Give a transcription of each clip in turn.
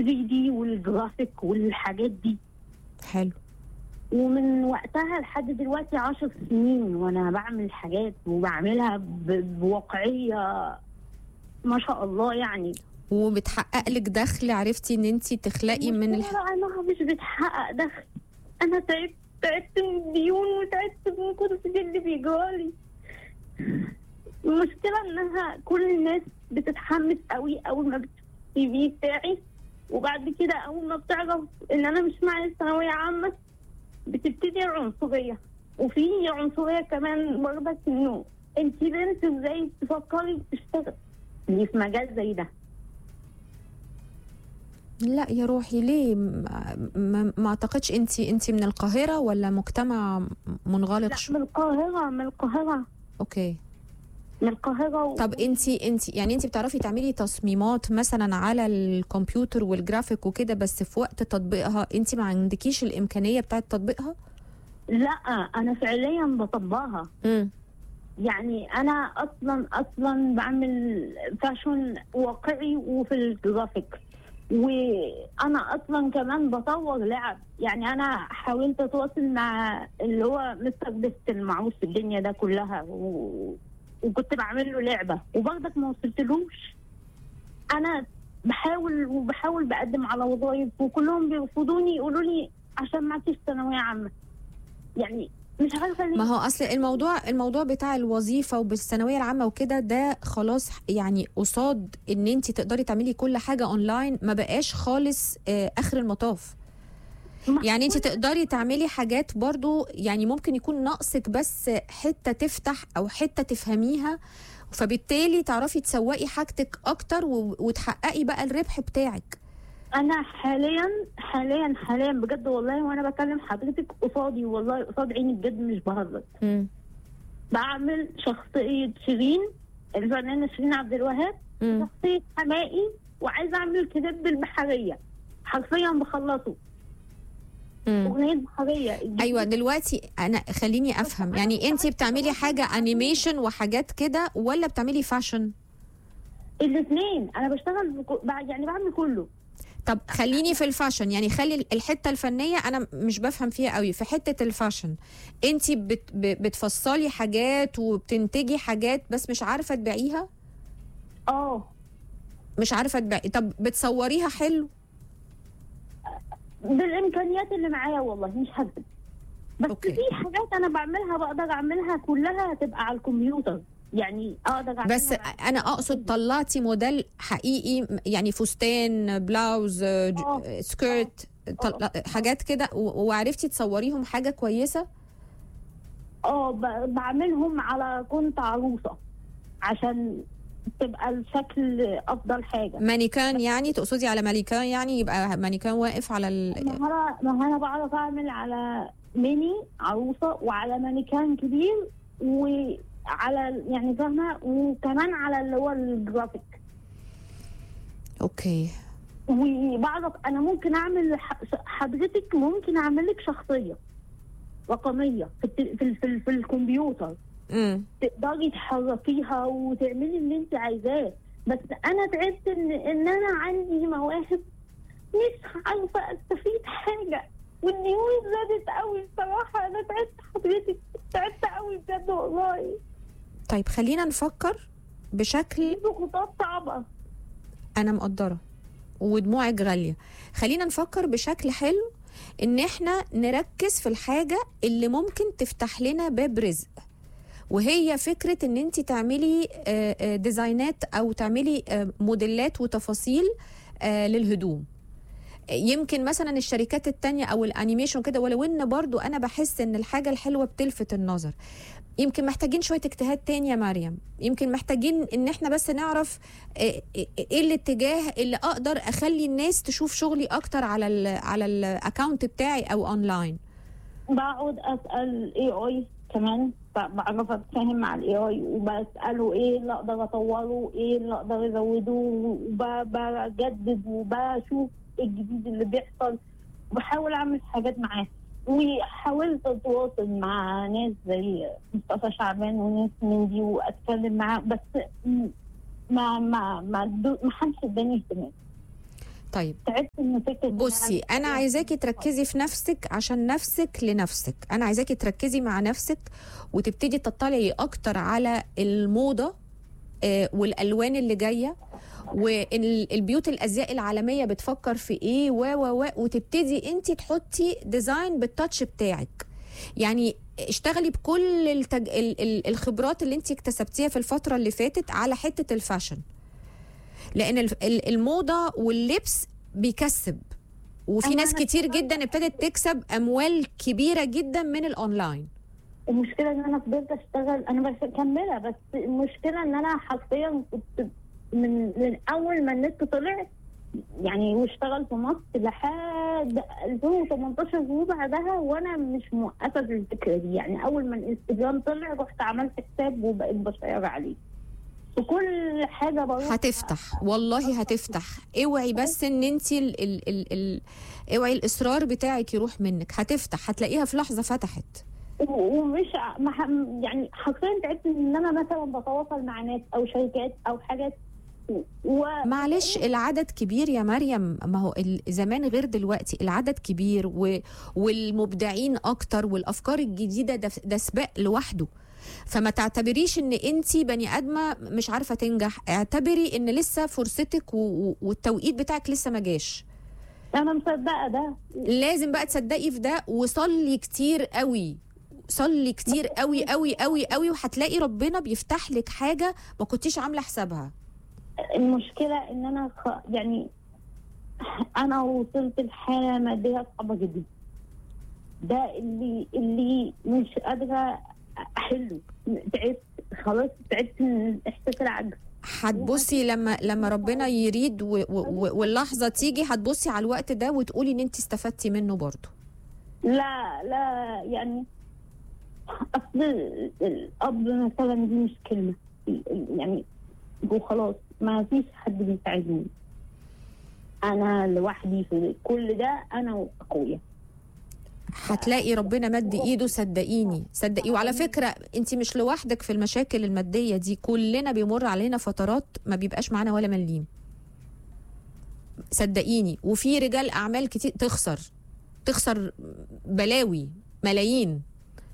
دي والجرافيك والحاجات دي حلو ومن وقتها لحد دلوقتي عشر سنين وانا بعمل حاجات وبعملها ب- بواقعيه ما شاء الله يعني وبتحقق لك دخل عرفتي ان انت تخلقي من الح... المشكلة انها مش بتحقق دخل انا تعبت تعبت من الديون وتعبت من كل اللي بيجرالي المشكلة انها كل الناس بتتحمس قوي اول ما بتشوف السي في بتاعي وبعد كده اول ما بتعرف ان انا مش معايا ثانوية عامة بتبتدي العنصرية وفي عنصرية كمان برضك انه انت بنت ازاي تفكري تشتغل دي في مجال زي ده لا يا روحي ليه ما, ما, ما اعتقدش انت انت من القاهره ولا مجتمع منغلق لا شو من القاهرة من القاهرة اوكي من القاهرة و... طب انت انت يعني انت بتعرفي تعملي تصميمات مثلا على الكمبيوتر والجرافيك وكده بس في وقت تطبيقها انت ما عندكيش الامكانيه بتاعه تطبيقها لا انا فعليا بطبقها امم يعني انا اصلا اصلا بعمل فاشن واقعي وفي الجرافيك وانا اصلا كمان بطور لعب يعني انا حاولت اتواصل مع اللي هو مستر بيست المعروف في الدنيا ده كلها و... وكنت بعمل له لعبه وبرضك ما وصلتلوش انا بحاول وبحاول بقدم على وظائف وكلهم بيرفضوني يقولوا لي عشان ما فيش ثانويه عامه يعني مش عارفه ليه ما هو اصل الموضوع الموضوع بتاع الوظيفه وبالثانويه العامه وكده ده خلاص يعني قصاد ان انت تقدري تعملي كل حاجه اونلاين ما بقاش خالص آه، اخر المطاف ما- يعني انت تقدري تعملي حاجات برضو يعني ممكن يكون ناقصك بس حته تفتح او حته تفهميها فبالتالي تعرفي تسوقي حاجتك اكتر و- وتحققي بقى الربح بتاعك انا حاليا حاليا حاليا بجد والله وانا بكلم حضرتك قصادي والله قصاد عيني بجد مش بهزر مم. بعمل شخصيه شيرين الفنانه شيرين عبد الوهاب مم. شخصيه حمائي وعايزه اعمل كتاب بالبحريه حرفيا بخلصه مم. اغنيه بحريه ايوه دلوقتي انا خليني افهم يعني انت بتعملي حاجه انيميشن وحاجات كده ولا بتعملي فاشن الاثنين انا بشتغل بكو- بع- يعني بعمل كله طب خليني في الفاشن يعني خلي الحته الفنيه انا مش بفهم فيها قوي في حته الفاشن انت بت ب- بتفصلي حاجات وبتنتجي حاجات بس مش عارفه تبيعيها اه مش عارفه تبيعي طب بتصوريها حلو بالامكانيات اللي معايا والله مش هكذب بس أوكي. أوكي. في حاجات انا بعملها بقدر اعملها كلها تبقى على الكمبيوتر يعني اقدر اعملها بس مع- انا اقصد طلعتي موديل حقيقي يعني فستان بلاوز آه، ج- آه. آه، سكيرت طل... حاجات كده و- وعرفتي تصوريهم حاجه كويسه اه ب- بعملهم على كنت عروسه عشان تبقى الشكل افضل حاجه مانيكان يعني تقصدي على مانيكان يعني يبقى مانيكان واقف على ال... ما انا ما انا بعرف اعمل على ميني عروسه وعلى مانيكان كبير وعلى يعني فاهمه وكمان على اللي هو الجرافيك اوكي وبعرف انا ممكن اعمل ح- حضرتك ممكن اعمل لك شخصيه رقميه في الت- في ال- في, ال- في الكمبيوتر امم تقدري تحركيها وتعملي اللي انت عايزاه بس انا تعبت ان ان انا عندي مواهب مش عارفه استفيد حاجه والديون زادت قوي بصراحه انا تعبت حضرتك تعبت قوي بجد والله طيب خلينا نفكر بشكل في ضغوطات صعبه انا مقدره ودموعك غاليه خلينا نفكر بشكل حلو ان احنا نركز في الحاجه اللي ممكن تفتح لنا باب رزق وهي فكره ان انت تعملي آه، آه، ديزاينات او تعملي آه، موديلات وتفاصيل آه، للهدوم يمكن مثلا الشركات التانية او الانيميشن كده ولو ان برضو انا بحس ان الحاجة الحلوة بتلفت النظر يمكن محتاجين شوية اجتهاد تاني يا مريم يمكن محتاجين ان احنا بس نعرف ايه إيه الاتجاه اللي اقدر اخلي الناس تشوف شغلي اكتر على ال على الاكونت بتاعي او اونلاين بقعد اسال اي اي كمان ب- بعرف اتفاهم مع الاي اي وبساله ايه اللي اقدر اطوره ايه اللي اقدر ازوده وبجدد وبشوف الجديد اللي بيحصل وبحاول اعمل حاجات معاه وحاولت اتواصل مع ناس زي مصطفى شعبان وناس من دي واتكلم معاه بس م- ما ما ما دو- ما حدش اداني اهتمام طيب تعبت من فكره إن بصي انا عايزاكي تركزي في نفسك عشان نفسك لنفسك انا عايزاكي تركزي مع نفسك وتبتدي تطلعي اكتر على الموضه آه، والالوان اللي جايه والبيوت الازياء العالميه بتفكر في ايه و و و وتبتدي انت تحطي ديزاين بالتاتش بتاعك يعني اشتغلي بكل التج... ال- ال- الخبرات اللي انت اكتسبتيها في الفتره اللي فاتت على حته الفاشن لان ال- ال- الموضه واللبس بيكسب وفي أما ناس أنا كتير جدا ابتدت تكسب اموال كبيره جدا من الاونلاين المشكله ان انا فضلت اشتغل انا بس مكمله بس المشكله ان انا حرفيا كنت من من اول ما النت طلع يعني واشتغل في مصر لحد 2018 وبعدها وانا مش موقفه في الفكره دي يعني اول ما الانستجرام طلع رحت عملت حساب وبقيت بشير عليه في كل حاجه بروح هتفتح والله هتفتح اوعي بس ان انت ال ال ال ال اوعي الاصرار بتاعك يروح منك هتفتح هتلاقيها في لحظه فتحت و- ومش ع- ما ح- يعني حرفيا تعبت ان انا مثلا بتواصل مع ناس او شركات او حاجات و... معلش العدد كبير يا مريم ما هو ال- زمان غير دلوقتي العدد كبير و... والمبدعين اكتر والافكار الجديده ده, ده سباق لوحده فما تعتبريش ان انت بني ادمه مش عارفه تنجح اعتبري ان لسه فرصتك و... و- والتوقيت بتاعك لسه ما جاش انا مصدقه ده لازم بقى تصدقي في ده وصلي كتير قوي صلي كتير قوي قوي قوي قوي وهتلاقي ربنا بيفتح لك حاجه ما كنتيش عامله حسابها المشكله ان انا خ... يعني انا وصلت لحاله ماديه صعبه جدا ده اللي اللي مش قادره احله تعبت خلاص تعبت من احساس العجز هتبصي لما لما ربنا يريد و و واللحظه تيجي هتبصي على الوقت ده وتقولي ان انت استفدتي منه برضه لا لا يعني اصل الاب مثلا دي مش كلمه يعني وخلاص ما فيش حد بيساعدني انا لوحدي في كل ده انا واخويا هتلاقي ربنا مد ايده صدقيني صدقي وعلى فكره انت مش لوحدك في المشاكل الماديه دي كلنا بيمر علينا فترات ما بيبقاش معانا ولا مليم صدقيني وفي رجال اعمال كتير تخسر تخسر بلاوي ملايين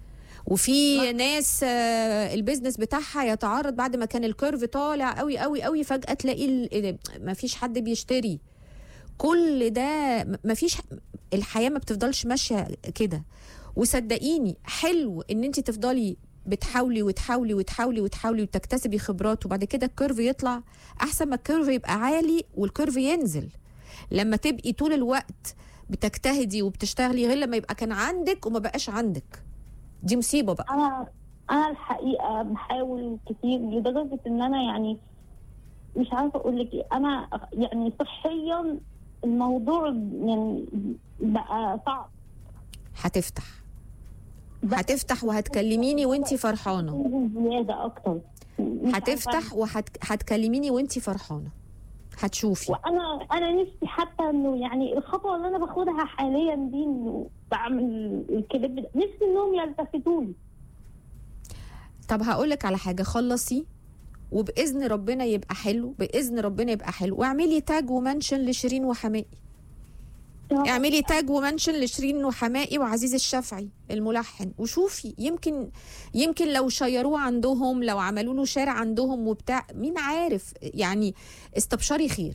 وفي ناس آه، البيزنس بتاعها يتعرض بعد ما كان الكيرف طالع قوي قوي قوي فجاه تلاقي ما فيش حد بيشتري كل ده ما فيش الحياه ما بتفضلش ماشيه كده وصدقيني حلو ان انت تفضلي بتحاولي وتحاولي وتحاولي وتحاولي وتكتسبي خبرات وبعد كده الكيرف يطلع احسن ما الكيرف يبقى عالي والكيرف ينزل لما تبقي طول الوقت بتجتهدي وبتشتغلي غير لما يبقى كان عندك وما بقاش عندك دي مصيبه بقى انا انا الحقيقه بحاول كتير لدرجه ان انا يعني مش عارفه اقول لك ايه انا يعني صحيا الموضوع يعني بقى صعب هتفتح هتفتح وهتكلميني وانتي فرحانه زياده اكتر مش هتفتح عارفة. وهتكلميني وانتي فرحانه هتشوفي وانا انا نفسي حتى انه يعني الخطوه اللي انا باخدها حاليا دي انه بعمل الكليب ده نفسي انهم يلتفتوا لي طب هقول لك على حاجه خلصي وباذن ربنا يبقى حلو باذن ربنا يبقى حلو واعملي تاج ومنشن لشيرين وحمائي اعملي تاج ومنشن لشيرين وحمائي وعزيز الشافعي الملحن وشوفي يمكن يمكن لو شيروه عندهم لو عملوا له شارع عندهم وبتاع مين عارف يعني استبشري خير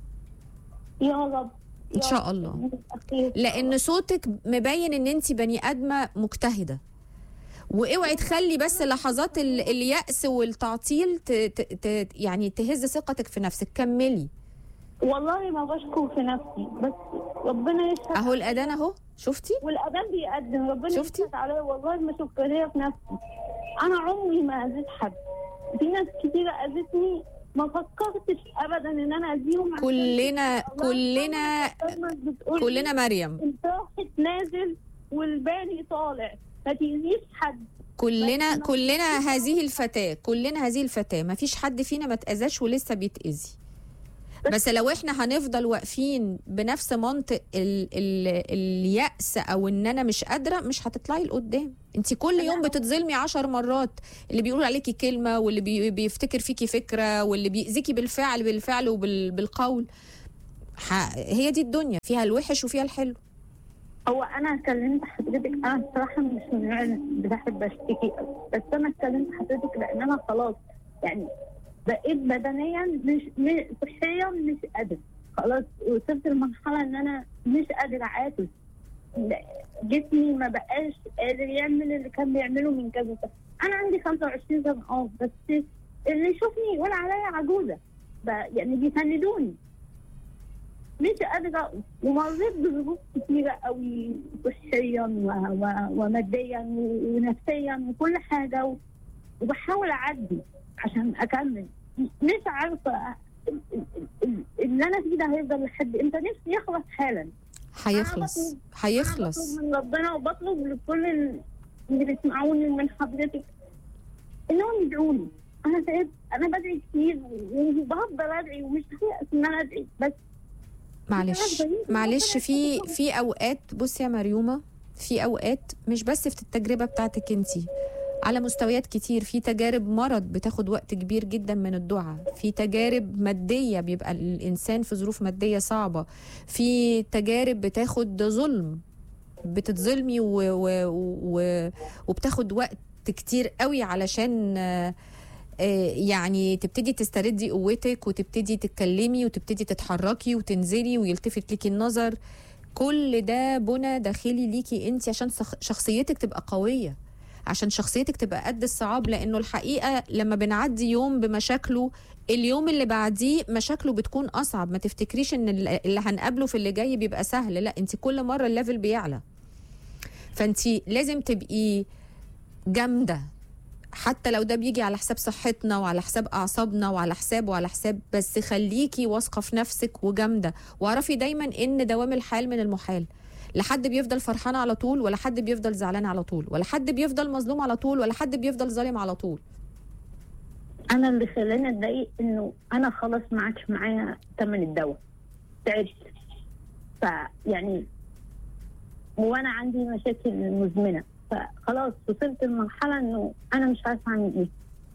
يا رب ان شاء الله لان صوتك مبين ان انت بني ادمه مجتهده واوعي تخلي بس لحظات ال- اليأس والتعطيل ت... ت... ت... يعني تهز ثقتك في نفسك كملي والله ما بشكر في نفسي بس ربنا يشهد اهو الاذان اهو شفتي والاذان بيقدم ربنا شفتي؟ يشهد عليا والله ما شكريه في نفسي انا عمري ما اذيت حد في ناس كتيره اذتني ما فكرتش ابدا ان انا اذيهم عشان كلنا كلنا الناس بتقول كلنا مريم انت واحد نازل والباني طالع ما تأذيش حد كلنا كلنا هذه الفتاة كلنا هذه الفتاة ما فيش حد فينا ما تأذاش ولسه بيتأذي بس لو احنا هنفضل واقفين بنفس منطق ال ال اليأس او ان انا مش قادرة مش هتطلعي لقدام انت كل يوم بتتظلمي عشر مرات اللي بيقول عليكي كلمة واللي بي بيفتكر فيكي فكرة واللي بيأذيكي بالفعل بالفعل وبالقول ح- هي دي الدنيا فيها الوحش وفيها الحلو هو انا كلمت حضرتك انا بصراحه مش من النوع اللي بحب اشتكي بس انا كلمت حضرتك لان انا خلاص يعني بقيت بدنيا مش, مش صحيا مش قادر خلاص وصلت لمرحله ان انا مش قادر اعافس لا، جسمي ما بقاش قادر يعمل اللي كان بيعمله من كذا سنه انا عندي 25 سنه اه بس اللي يشوفني يقول عليا عجوزه ب- يعني بيسندوني مش قادرة أقف ومريت بظروف كتيرة قوي صحيا و... و... وماديا و- ونفسيا وكل حاجة و... وبحاول أعدي عشان أكمل مش عارفة ال- ال- ال- اللي أنا فيه ده هيفضل لحد إمتى نفسي يخلص حالا هيخلص أنا هيخلص بطلب من ربنا وبطلب لكل ال- اللي بيسمعوني من حضرتك إنهم يدعوني أنا تعبت أنا بدعي كتير وبفضل أدعي ومش هيأس إن أنا أدعي بس معلش معلش في في اوقات بصي يا مريومه في اوقات مش بس في التجربه بتاعتك انت على مستويات كتير في تجارب مرض بتاخد وقت كبير جدا من الدعاء في تجارب ماديه بيبقى الانسان في ظروف ماديه صعبه في تجارب بتاخد ظلم بتتظلمي و و و وبتاخد وقت كتير قوي علشان آه، آه، يعني تبتدي تستردي قوتك وتبتدي تتكلمي وتبتدي تتحركي وتنزلي ويلتفت ليكي النظر كل ده بنى داخلي ليكي انت عشان شخ- شخصيتك تبقى قويه عشان شخصيتك تبقى قد الصعاب لانه الحقيقه لما بنعدي يوم بمشاكله اليوم اللي بعديه مشاكله بتكون اصعب ما تفتكريش ان اللي اللي هنقابله في اللي جاي بيبقى سهل لا انت كل مره الليفل بيعلى فانت لازم تبقي جامده حتى لو ده بيجي على حساب صحتنا وعلى حساب اعصابنا وعلى حساب وعلى حساب بس خليكي واثقه في نفسك وجامده واعرفي دايما ان دوام الحال من المحال لا حد بيفضل فرحان على طول ولا حد بيفضل زعلان على طول ولا حد بيفضل مظلوم على طول ولا حد بيفضل ظالم على طول انا اللي خلاني اتضايق انه انا خلاص ما عادش معايا ثمن الدواء تعبت فيعني وانا عندي مشاكل مزمنه فخلاص وصلت لمرحله انه انا مش عارفه اعمل ايه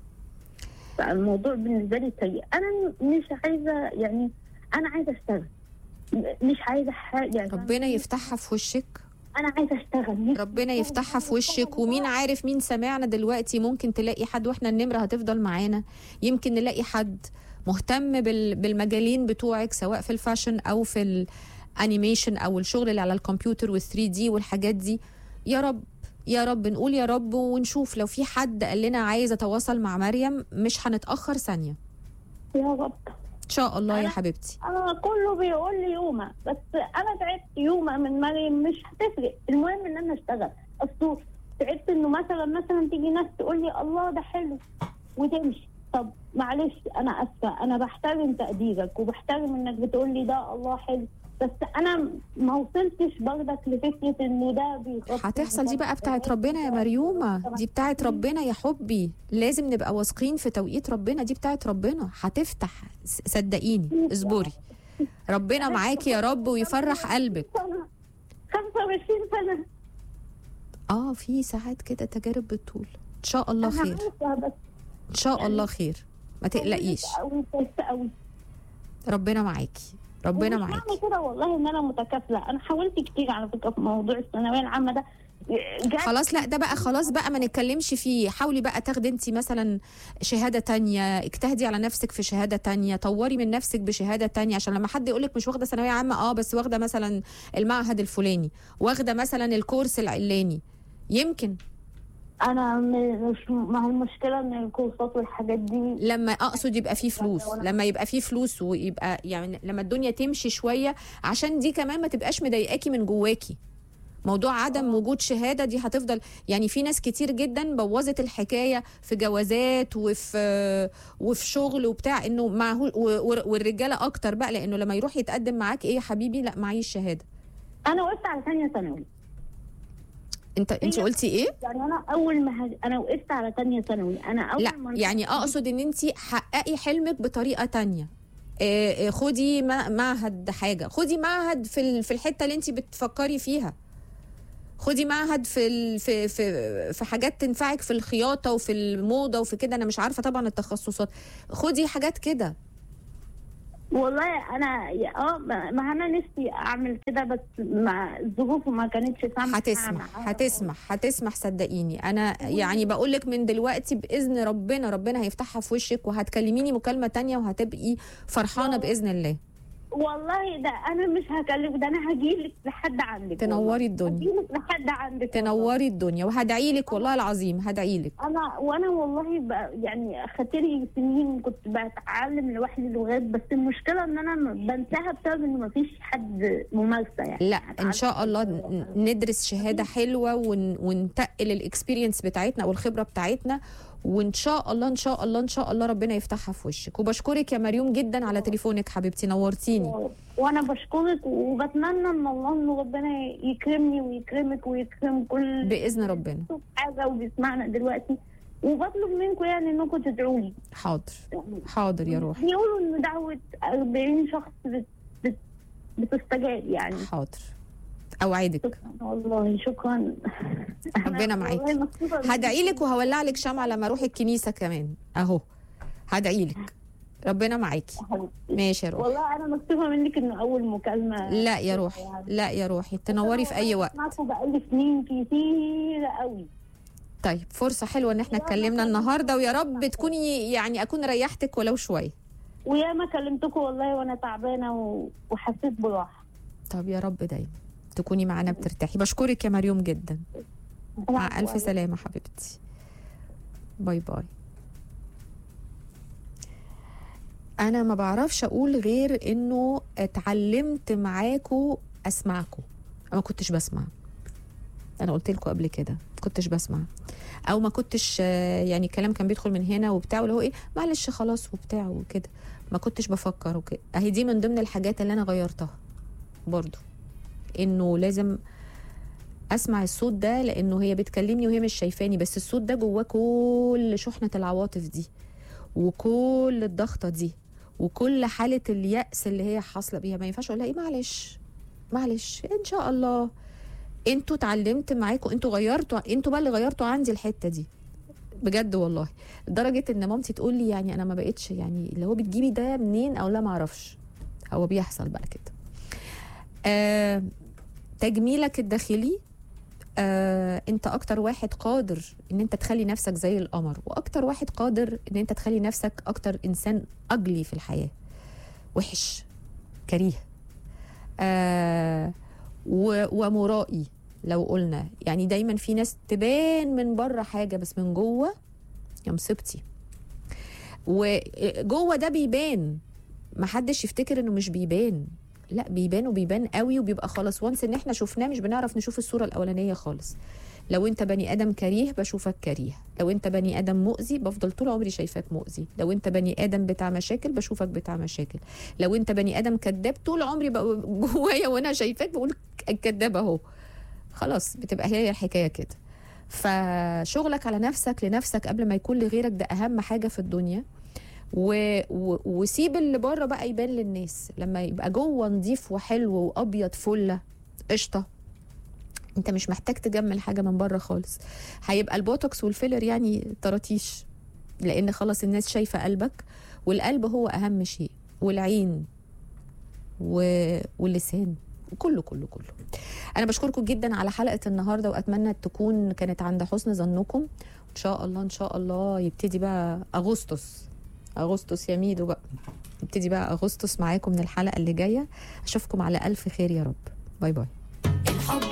فالموضوع بالنسبه لي سيء انا مش عايزه يعني انا عايزه اشتغل مش عايزه حاجه يعني ربنا يفتحها في وشك انا عايزه اشتغل نفسي ربنا أشتغل. يفتحها في وشك ومين عارف مين سمعنا دلوقتي ممكن تلاقي حد واحنا النمرة هتفضل معانا يمكن نلاقي حد مهتم بال- بالمجالين بتوعك سواء في الفاشن او في الانيميشن او الشغل اللي على الكمبيوتر وال3 دي والحاجات دي يا رب يا رب نقول يا رب ونشوف لو في حد قال لنا عايز اتواصل مع مريم مش هنتاخر ثانيه يا رب ان شاء الله يا أنا- حبيبتي انا كله بيقول لي يومه بس انا تعبت يومه من مريم مش هتفرق المهم ان انا اشتغل اصل تعبت انه مثلا مثلا تيجي ناس تقول لي الله ده حلو وتمشي طب معلش انا اسفه انا بحترم تقديرك وبحترم انك بتقول لي ده الله حلو بس انا ما وصلتش برضك لفكره انه ده بيغطي هتحصل دي بقى بتاعت ربنا يا مريومة دي بتاعت ربنا يا حبي لازم نبقى واثقين في توقيت ربنا دي بتاعت ربنا هتفتح س- صدقيني اصبري ربنا معاكي يا رب ويفرح قلبك سنه 25 سنه اه في ساعات كده تجارب بالطول ان شاء الله انا خير عارفه بس ان شاء الله خير ما تقلقيش قوي تعبت قوي ربنا معاكي ربنا ومش معاكي معنى كده والله ان انا متكافله انا حاولت كتير على فكره في موضوع الثانويه العامه ده جات خلاص لا ده بقى خلاص بقى ما نتكلمش فيه حاولي بقى تاخدي انت مثلا شهاده تانية اجتهدي على نفسك في شهاده تانية طوري من نفسك بشهاده تانية عشان لما حد يقولك مش واخده ثانويه عامه اه بس واخده مثلا المعهد الفلاني واخده مثلا الكورس العلاني يمكن انا م- مش ما هو المشكله ان الكورسات والحاجات دي لما اقصد يبقى فيه فلوس لما يبقى فيه فلوس ويبقى يعني لما الدنيا تمشي شويه عشان دي كمان ما تبقاش مضايقاكي من جواكي موضوع عدم وجود شهاده دي هتفضل يعني في ناس كتير جدا بوظت الحكايه في جوازات وفي وفي شغل وبتاع انه معه والرجاله اكتر بقى لانه لما يروح يتقدم معاك ايه يا حبيبي لا معيش شهاده انا وقفت على ثانيه ثانوي انت انت هي- قلتي ايه يعني انا اول ما هج... انا وقفت على ثانيه ثانوي انا اول لا ما يعني اقصد ان انت حققي حلمك بطريقه تانية آه، آه، خدي ما- معهد حاجه خدي معهد في ال- في الحته اللي انت بتفكري فيها خدي معهد في ال- في في في حاجات تنفعك في الخياطه وفي الموضه وفي كده انا مش عارفه طبعا التخصصات خدي حاجات كده والله انا اه ما ما انا نفسي اعمل كده بس مع الظروف ما كانتش سامحه هتسمح هتسمح هتسمح صدقيني انا يعني بقول لك من دلوقتي باذن ربنا ربنا هيفتحها في وشك وهتكلميني مكالمه تانية وهتبقي فرحانه باذن الله والله ده انا مش هكلمك ده انا هجيلك لحد عندك تنوري الدنيا هجيلك لحد عندك تنوري الدنيا وهدعي لك والله العظيم هدعي لك انا وانا والله ب... يعني اخدت لي سنين كنت بتعلم لوحدي لغات بس المشكله ان انا م- بنساها بسبب ان مفيش حد ممارسه يعني لا ان شاء الله ن- ندرس شهاده حلوه ون... ونتقل الاكسبيرينس بتاعتنا او الخبره بتاعتنا وان شاء الله ان شاء الله ان شاء الله ربنا يفتحها في وشك وبشكرك يا مريوم جدا على تليفونك حبيبتي نورتيني وانا بشكرك وبتمنى من الله ان ربنا يكرمني ويكرمك ويكرم كل باذن ربنا بيشوف حاجه وبيسمعنا دلوقتي وبطلب منكم يعني انكم تدعوا لي حاضر حاضر يا روحي بيقولوا ان دعوه 40 شخص بت... بت... بتستجاب يعني حاضر اوعدك شكرا والله شكرا ربنا أنا معاكي. والله مبسوطة هدعي لك وهولع لك شمعة لما اروح الكنيسه كمان اهو هدعي لك ربنا معاكي حبيبتي. ماشي يا روحي والله انا مكتوبه منك انه اول مكالمه لا يا روحي لا يا روحي تنوري في اي وقت معاكم بقالي سنين كتير قوي طيب فرصه حلوه ان احنا اتكلمنا النهارده ويا رب تكوني يعني اكون ريحتك ولو شويه وياما كلمتكم والله وانا تعبانه و... وحسيت براحه طب يا رب دايما تكوني معانا بترتاحي بشكرك يا مريوم جدا مع الف سلامه حبيبتي باي باي انا ما بعرفش اقول غير انه اتعلمت معاكو اسمعكو انا ما كنتش بسمع انا قلت لكم قبل كده ما كنتش بسمع او ما كنتش آه، يعني الكلام كان بيدخل من هنا وبتاع واللي هو ايه معلش خلاص وبتاع وكده ما كنتش بفكر وكده اهي دي من ضمن الحاجات اللي انا غيرتها برضو انه لازم اسمع الصوت ده لانه هي بتكلمني وهي مش شايفاني بس الصوت ده جواه كل شحنه العواطف دي وكل الضغطه دي وكل حاله اليأس اللي هي حاصله بيها ما ينفعش اقول لها ايه معلش معلش ان شاء الله انتوا اتعلمت معاكم انتوا غيرتوا انتوا بقى اللي غيرتوا عندي الحته دي بجد والله لدرجه ان مامتي تقول لي يعني انا ما بقتش يعني اللي هو بتجيبي ده منين او لا ما اعرفش هو بيحصل بقى كده آه تجميلك الداخلي آه انت اكتر واحد قادر ان انت تخلي نفسك زي القمر واكتر واحد قادر ان انت تخلي نفسك اكتر انسان اجلي في الحياه وحش كريه آه و- ومرائي لو قلنا يعني دايما في ناس تبان من بره حاجه بس من جوه يا مصيبتي وجوه ده بيبان محدش يفتكر انه مش بيبان لا بيبان وبيبان قوي وبيبقى خلاص وانس ان احنا شفناه مش بنعرف نشوف الصوره الاولانيه خالص لو انت بني ادم كريه بشوفك كريه لو انت بني ادم مؤذي بفضل طول عمري شايفاك مؤذي لو انت بني ادم بتاع مشاكل بشوفك بتاع مشاكل لو انت بني ادم كذاب طول عمري بقى جوايا وانا شايفاك بقول الكذاب اهو خلاص بتبقى هي الحكايه كده فشغلك على نفسك لنفسك قبل ما يكون لغيرك ده اهم حاجه في الدنيا و... و... وسيب اللي بره بقى يبان للناس لما يبقى جوه نضيف وحلو وابيض فله قشطه انت مش محتاج تجمل حاجه من بره خالص هيبقى البوتوكس والفيلر يعني طراطيش لان خلاص الناس شايفه قلبك والقلب هو اهم شيء والعين و... واللسان كله كله كله انا بشكركم جدا على حلقه النهارده واتمنى تكون كانت عند حسن ظنكم ان شاء الله ان شاء الله يبتدي بقى اغسطس اغسطس يا ميدو بقى نبتدي بقى اغسطس معاكم من الحلقه اللي جايه اشوفكم على الف خير يا رب باي باي الحب